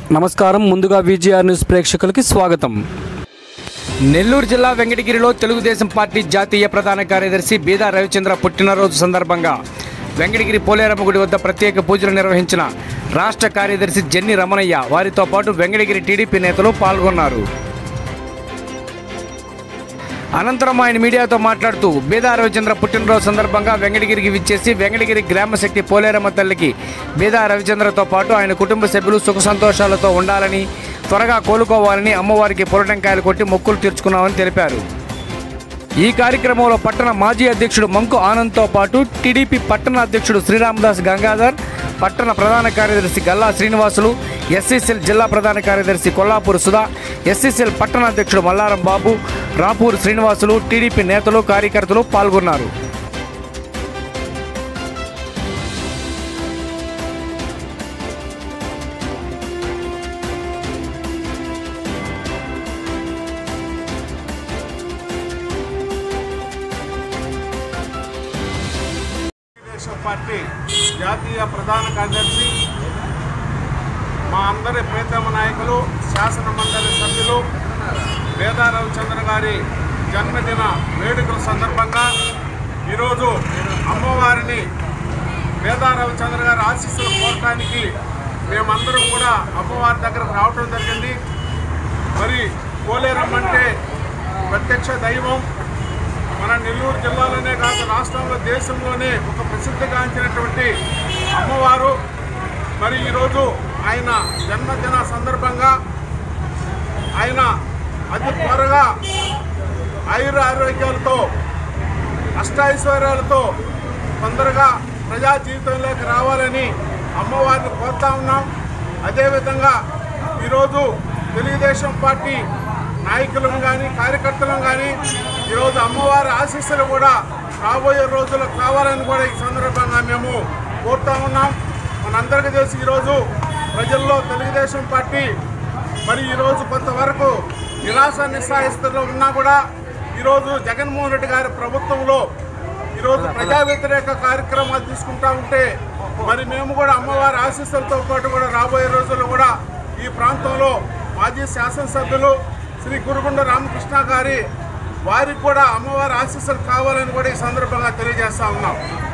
నమస్కారం ముందుగా VGR news ప్రేక్షకులకి స్వాగతం నెల్లూరు జిల్లా వెంకటగిరిలో తెలుగుదేశం పార్టీ జాతీయ ప్రధాన కార్యదర్శి బీదా రవిచంద్ర పుట్టినరోజు సందర్భంగా వెంకటగిరి పోలేరమ్మ గుడి వద్ద ప్రత్యేక పూజలు నిర్వహించిన రాష్ట్ర కార్యదర్శి జెన్ని రమణయ్య వారితో పాటు వెంకటగిరి టీడీపీ నేతలు పాల్గొన్నారు అనంతరం ఆయన మీడియాతో మాట్లాడుతూ బీదా రవిచంద్ర పుట్టినరోజు సందర్భంగా వెంకటగిరికి విచ్చేసి వెంకటగిరి గ్రామశక్తి పోలేరమ్మ తల్లికి బీదా రవిచంద్రతో పాటు ఆయన కుటుంబ సభ్యులు సుఖ సంతోషాలతో ఉండాలని త్వరగా కోలుకోవాలని అమ్మవారికి పొరటంకాయలు కొట్టి మొక్కులు తీర్చుకున్నామని తెలిపారు ఈ కార్యక్రమంలో పట్టణ మాజీ అధ్యక్షుడు మంకు ఆనంద్తో పాటు టీడీపీ పట్టణ అధ్యక్షుడు శ్రీరామదాస్ గంగాధర్ పట్టణ ప్రధాన కార్యదర్శి గల్లా శ్రీనివాసులు ఎస్సీసీఎల్ జిల్లా ప్రధాన కార్యదర్శి కొల్లాపూర్ సుధా ఎస్సీసీఎల్ పట్టణ అధ్యక్షుడు మల్లారం బాబు రాపూర్ శ్రీనివాసులు టీడీపీ నేతలు కార్యకర్తలు పాల్గొన్నారు తెలుగుదేశం పార్టీ జాతీయ ప్రధాన కార్యదర్శి మా అందరి ప్రీతమ నాయకులు శాసన మండలి సభ్యులు వేదా రవిచంద్ర గారి జన్మదిన వేడుకల సందర్భంగా ఈరోజు అమ్మవారిని వేదా రవిచంద్ర గారి ఆశీస్సులు కోరటానికి మేమందరం కూడా అమ్మవారి దగ్గరకు రావటం జరిగింది మరి పోలేరమ్మ అంటే ప్రత్యక్ష దైవం మన నెల్లూరు జిల్లాలోనే కాదు రాష్ట్రంలో దేశంలోనే ఒక ప్రసిద్ధిగాంచినటువంటి అమ్మవారు మరి ఈరోజు ఆయన జన్మదిన సందర్భంగా ఆయన అతి త్వరగా ఆయుర ఆరోగ్యాలతో అష్టైశ్వర్యాలతో తొందరగా ప్రజా జీవితంలోకి రావాలని అమ్మవారిని కోరుతా ఉన్నాం అదేవిధంగా ఈరోజు తెలుగుదేశం పార్టీ నాయకులను కానీ కార్యకర్తలను కానీ ఈరోజు అమ్మవారి ఆశీస్సులు కూడా రాబోయే రోజుల్లో కావాలని కూడా ఈ సందర్భంగా మేము కోరుతా ఉన్నాం మనందరికీ తెలిసి ఈరోజు ప్రజల్లో తెలుగుదేశం పార్టీ మరి ఈరోజు కొంతవరకు నిరాశ నిస్సాయిస్తులో ఉన్నా కూడా ఈరోజు జగన్మోహన్ రెడ్డి గారి ప్రభుత్వంలో ఈరోజు ప్రజా వ్యతిరేక కార్యక్రమాలు తీసుకుంటా ఉంటే మరి మేము కూడా అమ్మవారి ఆశీస్సులతో పాటు కూడా రాబోయే రోజుల్లో కూడా ఈ ప్రాంతంలో మాజీ శాసనసభ్యులు శ్రీ గురుగుండ రామకృష్ణ గారి వారికి కూడా అమ్మవారి ఆశీస్సులు కావాలని కూడా ఈ సందర్భంగా తెలియజేస్తా ఉన్నాం